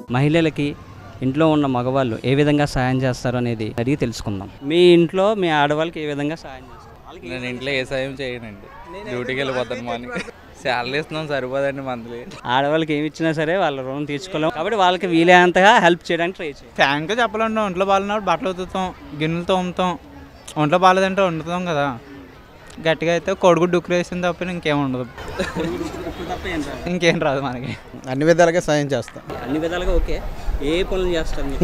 మహిళలకి ఇంట్లో ఉన్న మగవాళ్ళు ఏ విధంగా సాయం చేస్తారు అనేది అడిగి తెలుసుకుందాం మీ ఇంట్లో మీ ఆడవాళ్ళకి ఏ విధంగా సాయం చేస్తారు వాళ్ళకి నేను ఇంట్లో ఏ సాయం చేయనండి డ్యూటీకి వెళ్ళిపోతాను మార్నింగ్ శాలరీ ఇస్తున్నాం సరిపోదండి మంత్లీ ఆడవాళ్ళకి ఏమి ఇచ్చినా సరే వాళ్ళ రుణం తీర్చుకోలేం కాబట్టి వాళ్ళకి వీలైనంతగా హెల్ప్ చేయడానికి ట్రై చేయాలి ఫ్యాన్గా చెప్పాలంటే ఒంట్లో బాగాలేనప్పుడు బట్టలు ఉతుకుతాం గిన్నెలు తోముతాం ఒంట్లో బాగాలేదంటే వండుతాం కదా గట్టిగా అయితే కొడుకు డుక్కులు వేసింది తప్ప ఇంకేం ఉండదు ఇంకేం రాదు మనకి అన్ని విధాలుగా సాయం చేస్తాం అన్ని విధాలుగా ఓకే ఏ పనులు చేస్తారు మీరు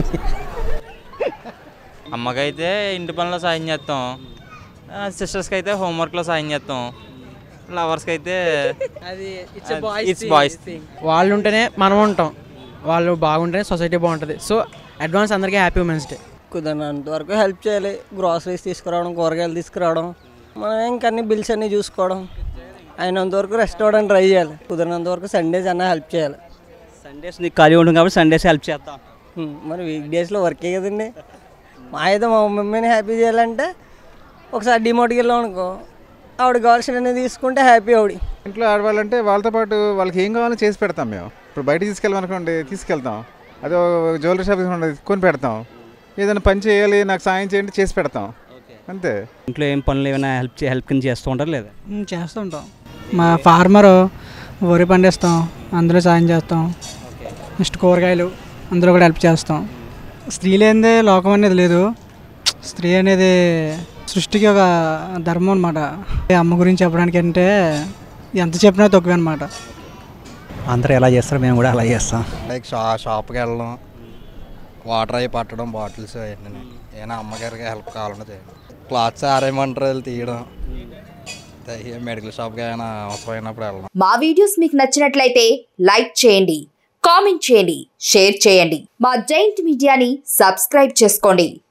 అమ్మకైతే ఇంటి పనిలో సాయం చేస్తాం సిస్టర్స్కి అయితే హోంవర్క్లో సాయం చేస్తాం లవర్స్కి అయితే ఇట్స్ బాయ్స్ వాళ్ళు ఉంటేనే మనం ఉంటాం వాళ్ళు బాగుంటేనే సొసైటీ బాగుంటుంది సో అడ్వాన్స్ అందరికీ హ్యాపీ ఉమెన్స్ డే కుదిరినంత వరకు హెల్ప్ చేయాలి గ్రాసరీస్ తీసుకురావడం కూరగాయలు తీసుకురావడం మనం ఇంకా అన్ని బిల్స్ అన్నీ చూసుకోవడం అయినంత వరకు రెస్ట్ అవ్వడానికి ట్రై చేయాలి కుదిరినంత వరకు సండేస్ అన్న హెల్ప్ చేయాలి సండేస్ నీకు ఖాళీ ఉంటుంది కాబట్టి సండేస్ హెల్ప్ చేస్తాం హ్మ్, మరి వీక్ డేస్లో వర్కే కదండి మా అయితే మా మమ్మీని హ్యాపీ చేయాలంటే ఒకసారి డిమోట్కి వెళ్ళాం అనుకో ఆవిడ కావాల్సినవి తీసుకుంటే హ్యాపీ ఆవిడ ఇంట్లో ఆడవాళ్ళంటే వాళ్ళతో పాటు వాళ్ళకి ఏం కావాలో చేసి పెడతాం మేము ఇప్పుడు బయట తీసుకెళ్ళమనుకోండి తీసుకెళ్తాం అదే జ్యువెలరీ షాప్ తీసుకుంటే కొని పెడతాం ఏదైనా పని చేయాలి నాకు సాయం చేయండి చేసి పెడతాం అంతే ఇంట్లో ఏం పనులు ఏమైనా హెల్ప్ హెల్ప్ కింద చేస్తూ ఉంటారు లేదా చేస్తుంటాం మా ఫార్మరు వరి పండిస్తాం అందులో సాయం చేస్తాం నెక్స్ట్ కూరగాయలు అందులో కూడా హెల్ప్ చేస్తాం స్త్రీ లేనిదే లోకం అనేది లేదు స్త్రీ అనేది సృష్టికి ఒక ధర్మం అనమాట అమ్మ గురించి చెప్పడానికి అంటే ఎంత చెప్పినా తక్కువే అనమాట అందరూ ఎలా చేస్తారో మేము కూడా అలా చేస్తాం లైక్ షా షాప్కి వెళ్ళడం వాటర్ అవి పట్టడం బాటిల్స్ అవన్నీ ఏమైనా అమ్మగారికి హెల్ప్ కావాలంటే చేయండి క్లాత్స్ ఆరేయమంటారు వెళ్ళి తీయడం మెడికల్ షాప్కి ఏమైనా అవసరమైనప్పుడు వెళ్ళడం మా వీడియోస్ మీకు నచ్చినట్లయితే లైక్ చేయండి కామెంట్ చేయండి షేర్ చేయండి మా జైంట్ మీడియాని సబ్స్క్రైబ్ చేసుకోండి